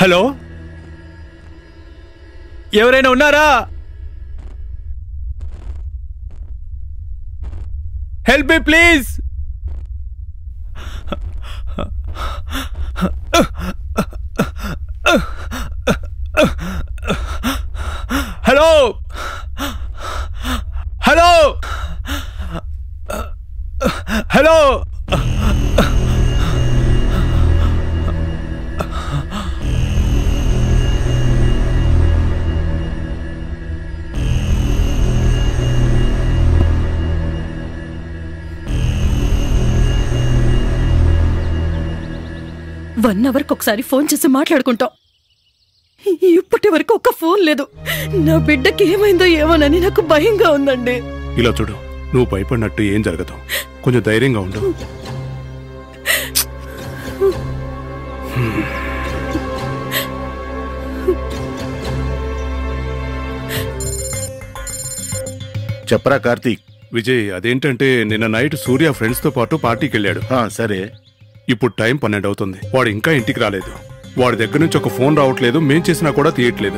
Hello ఎవరైనా ఉన్నారా help me please hello hello hello one అవర్కి ఒకసారి ఫోన్ చేసి మాట్లాడుకుంటాం ఇప్పటి వరకు ఒక్క ఫోన్ లేదు నా బిడ్డకి ఏమైందో ఏమోనని నాకు భయంగా ఉందండి ఇలా చూడు నువ్వు భయపడినట్టు ఏం జరగదు కొంచెం ధైర్యంగా ఉండు చెప్పరా కార్తీక్ విజయ్ అదేంటంటే నిన్న నైట్ సూర్య ఫ్రెండ్స్ తో పాటు పార్టీకి వెళ్ళాడు ఆ, సరే ఇప్పుడు టైం పన్నెండు అవుతుంది వాడు ఇంకా ఇంటికి రాలేదు వాడి దగ్గర నుంచి ఒక ఫోన్ రావట్లేదు మేం చేసినా కూడా తీయట్లేదు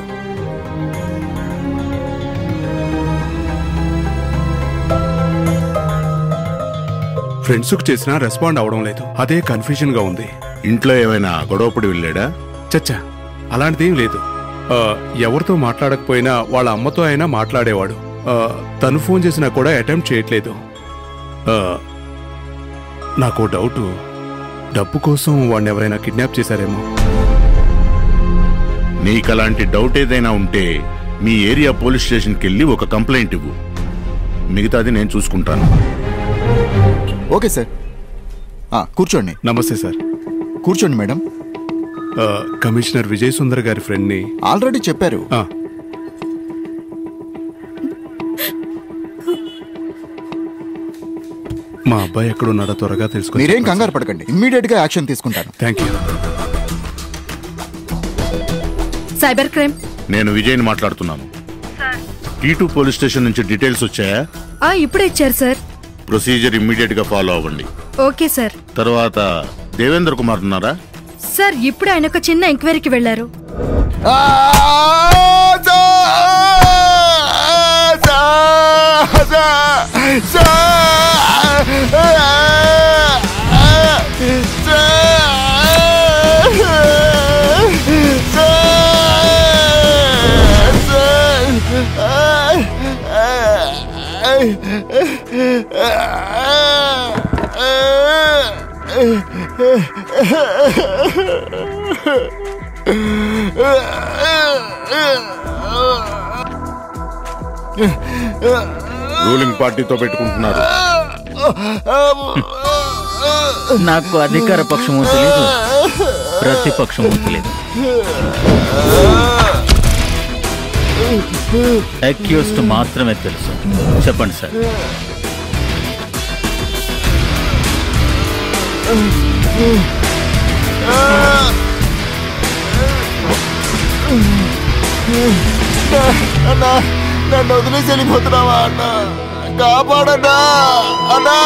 ఫ్రెండ్స్ కు చేసినా రెస్పాండ్ అవడం లేదు అదే కన్ఫ్యూజన్ గా ఉంది ఇంట్లో ఏమైనా గొడవపడి వెళ్ళాడా చచ్చా అలాంటిదేం లేదు ఆ, ఎవరితో మాట్లాడకపోయినా వాళ్ళ అమ్మతో అయినా మాట్లాడేవాడు ఆ, తను ఫోన్ చేసినా కూడా అటెంప్ట్ చేయట్లేదు ఆ, నాకు డౌట్ డబ్బు కోసం వాడిని ఎవరైనా కిడ్నాప్ చేశారేమో నీకు అలాంటి డౌట్ ఏదైనా ఉంటే మీ ఏరియా పోలీస్ స్టేషన్కి వెళ్ళి ఒక కంప్లైంట్ ఇవ్వు మిగతాది నేను చూసుకుంటాను ఓకే సార్ ఆ, కూర్చోండి నమస్తే సార్ కూర్చోండి మేడం ఆ, కమిషనర్ విజయ్ సుందర్ గారి ఫ్రెండ్ని ఆల్రెడీ చెప్పారు ఆ, మా అబ్బాయి ఎక్కడున్నాడో త్వరగా తెలుసుకుని మీరేం కంగారు పడకండి ఇమ్మీడియట్ గా యాక్షన్ తీసుకుంటాను థ్యాంక్ యూ సైబర్ క్రైమ్ నేను విజయ్ని మాట్లాడుతున్నాను టీ టూ పోలీస్ స్టేషన్ నుంచి డీటెయిల్స్ వచ్చాయా ఆ ఇప్పుడే ఇచ్చారు సార్ ప్రొసీజర్ ఇమ్మీడియట్ గా ఫాలో అవ్వండి ఓకే సార్ తర్వాత దేవేంద్ర కుమార్ ఉన్నారా సార్ ఇప్పుడే ఆయన ఒక చిన్న ఎంక్వైరీకి వెళ్ళారు రూలింగ్ పార్టీతో పెట్టుకుంటున్నారు నాకు అధికార పక్షము తెలియదు ప్రతిపక్షము తెలియదు అక్యూస్డ్ మాత్రమే తెలుసు చెప్పండి సార్ అన్నా నన్ను వదిలేసి వెళ్ళిపోతున్నావా అన్న కాపాడన్నా అన్నా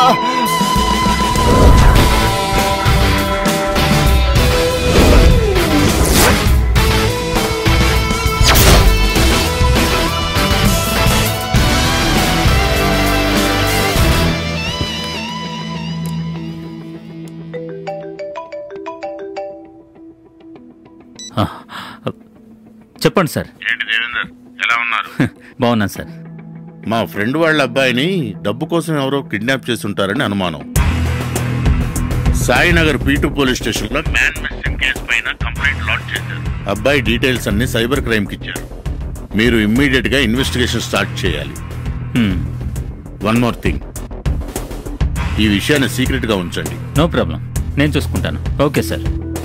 చెప్పండి సార్ ఏంటి దేవేందర్ ఎలా ఉన్నారు బాగున్నాను సార్ మా ఫ్రెండ్ వాళ్ళ అబ్బాయిని డబ్బు కోసం ఎవరో కిడ్నాప్ చేస్తుంటారని అనుమానం సాయినగర్ పీటు పోలీస్ స్టేషన్ లో మ్యాన్ మిస్సింగ్ కేసు పైన కంప్లైంట్ లాంచ్ చేశారు అబ్బాయి డీటెయిల్స్ అన్ని సైబర్ క్రైమ్ కి ఇచ్చారు మీరు ఇమ్మీడియట్ గా ఇన్వెస్టిగేషన్ స్టార్ట్ చేయాలి హ్మ్, వన్ మోర్ థింగ్ ఈ విషయాన్ని సీక్రెట్ గా ఉంచండి నో ప్రాబ్లం నేను చూసుకుంటాను ఓకే సార్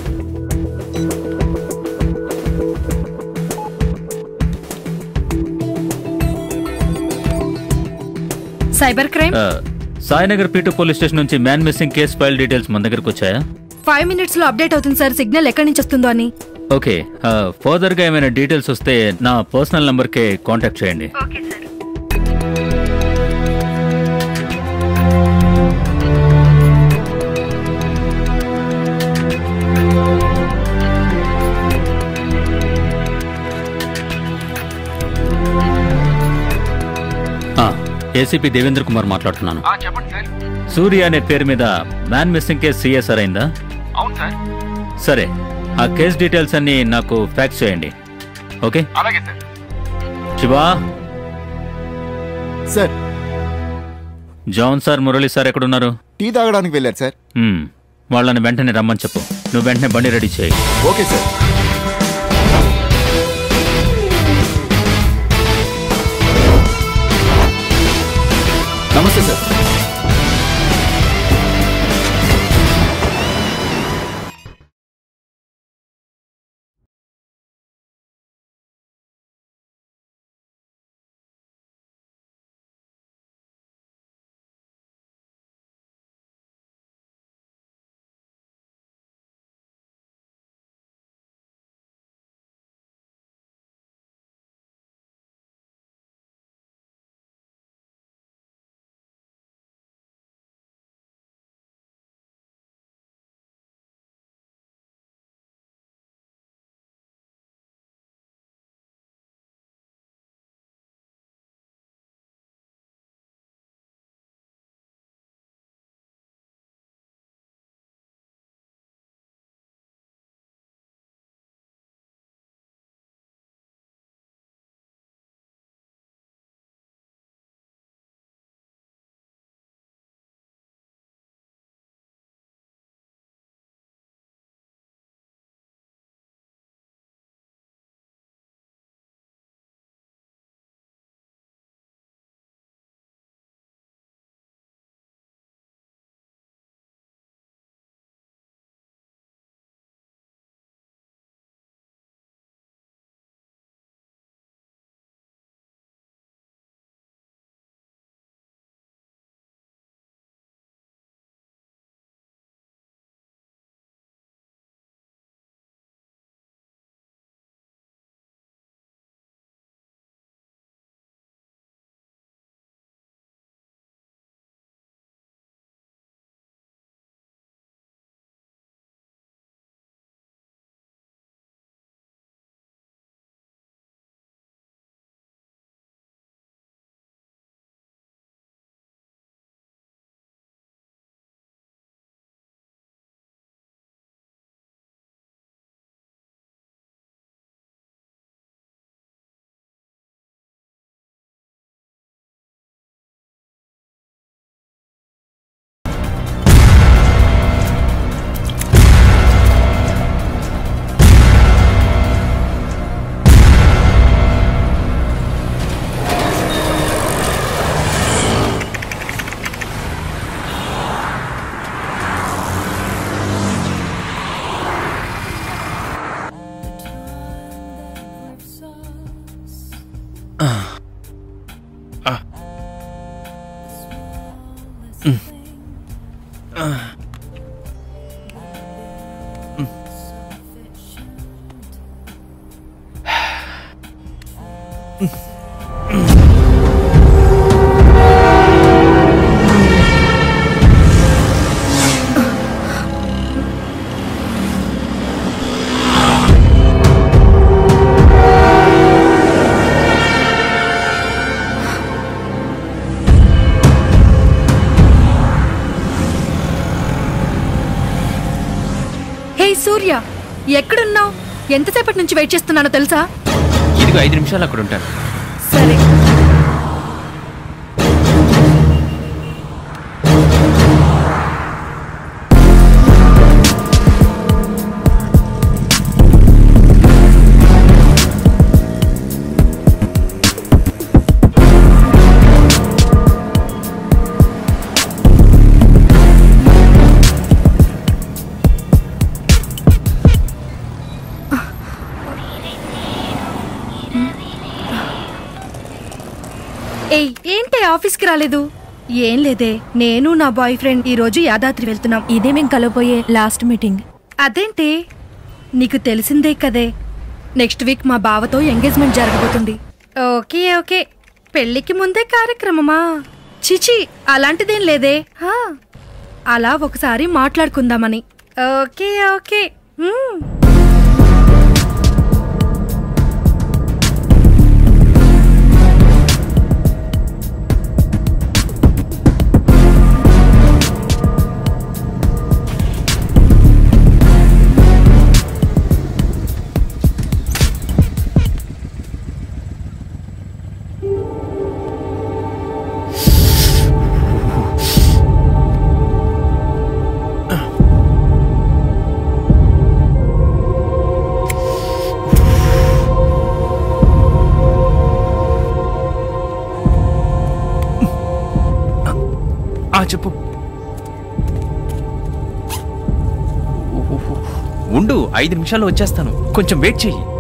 సైబర్ క్రైమ్ ఆ, సాయినగర్ పీటు పోలీస్ స్టేషన్ నుంచి man missing case file details మన దగ్గరకు వచ్చాయా ఫైవ్ మినిట్స్ లో అప్డేట్ అవుతుంది సార్ సిగ్నల్ ఎక్కడి నుంచి వస్తుందో అని ఓకే ఫర్దర్ గా ఏమైనా డీటెయిల్స్ వస్తే నా పర్సనల్ నంబర్కే కాంటాక్ట్ చేయండి okay sir ACP Devendra Kumar మాట్లాడుతున్నాను సూర్య అనే పేరు మీద మ్యాన్ మిస్సింగ్ కేసు సిఎస్ఆర్ అయిందా అవును సార్ సరే ఆ కేస్ డీటెయిల్స్ అన్ని నాకు ఫ్యాక్స్ చేయండి ఓకే అలాగే sir Shiva sir John sir Murali sir ఎక్కడున్నారు టీ తాగడానికి వెళ్ళారు సార్ మ్మ్. వాళ్ళని వెంటనే రమ్మని చెప్పు నువ్వు వెంటనే బండి రెడీ చేయి ఓకే సార్ నమస్తే సార్ హే సూర్య ఎక్కడున్నావు ఎంతసేపటి నుంచి వెయిట్ చేస్తున్నానో తెలుసా ఇదిగో ఐదు నిమిషాలు అక్కడ ఉంటాను సరే ఏయ్ ఏంటి ఆఫీస్కి రాలేదు ఏం లేదే నేను నా బాయ్ ఫ్రెండ్ ఈ రోజు యాదాద్రి వెళ్తున్నాం ఇదే మేము కలవబోయే లాస్ట్ మీటింగ్ అదేంటి నీకు తెలిసిందే కదే నెక్స్ట్ వీక్ మా బావతో ఎంగేజ్మెంట్ జరగబోతుంది ఓకే ఓకే పెళ్ళికి ముందే కార్యక్రమమా చిచి అలాంటిదేం లేదే హా, అలా ఒకసారి మాట్లాడుకుందామని ఓకే ఓకే మ్మ్. ఉండు ఐదు నిమిషాల్లో వచ్చేస్తాను కొంచెం వెయిట్ చెయ్యి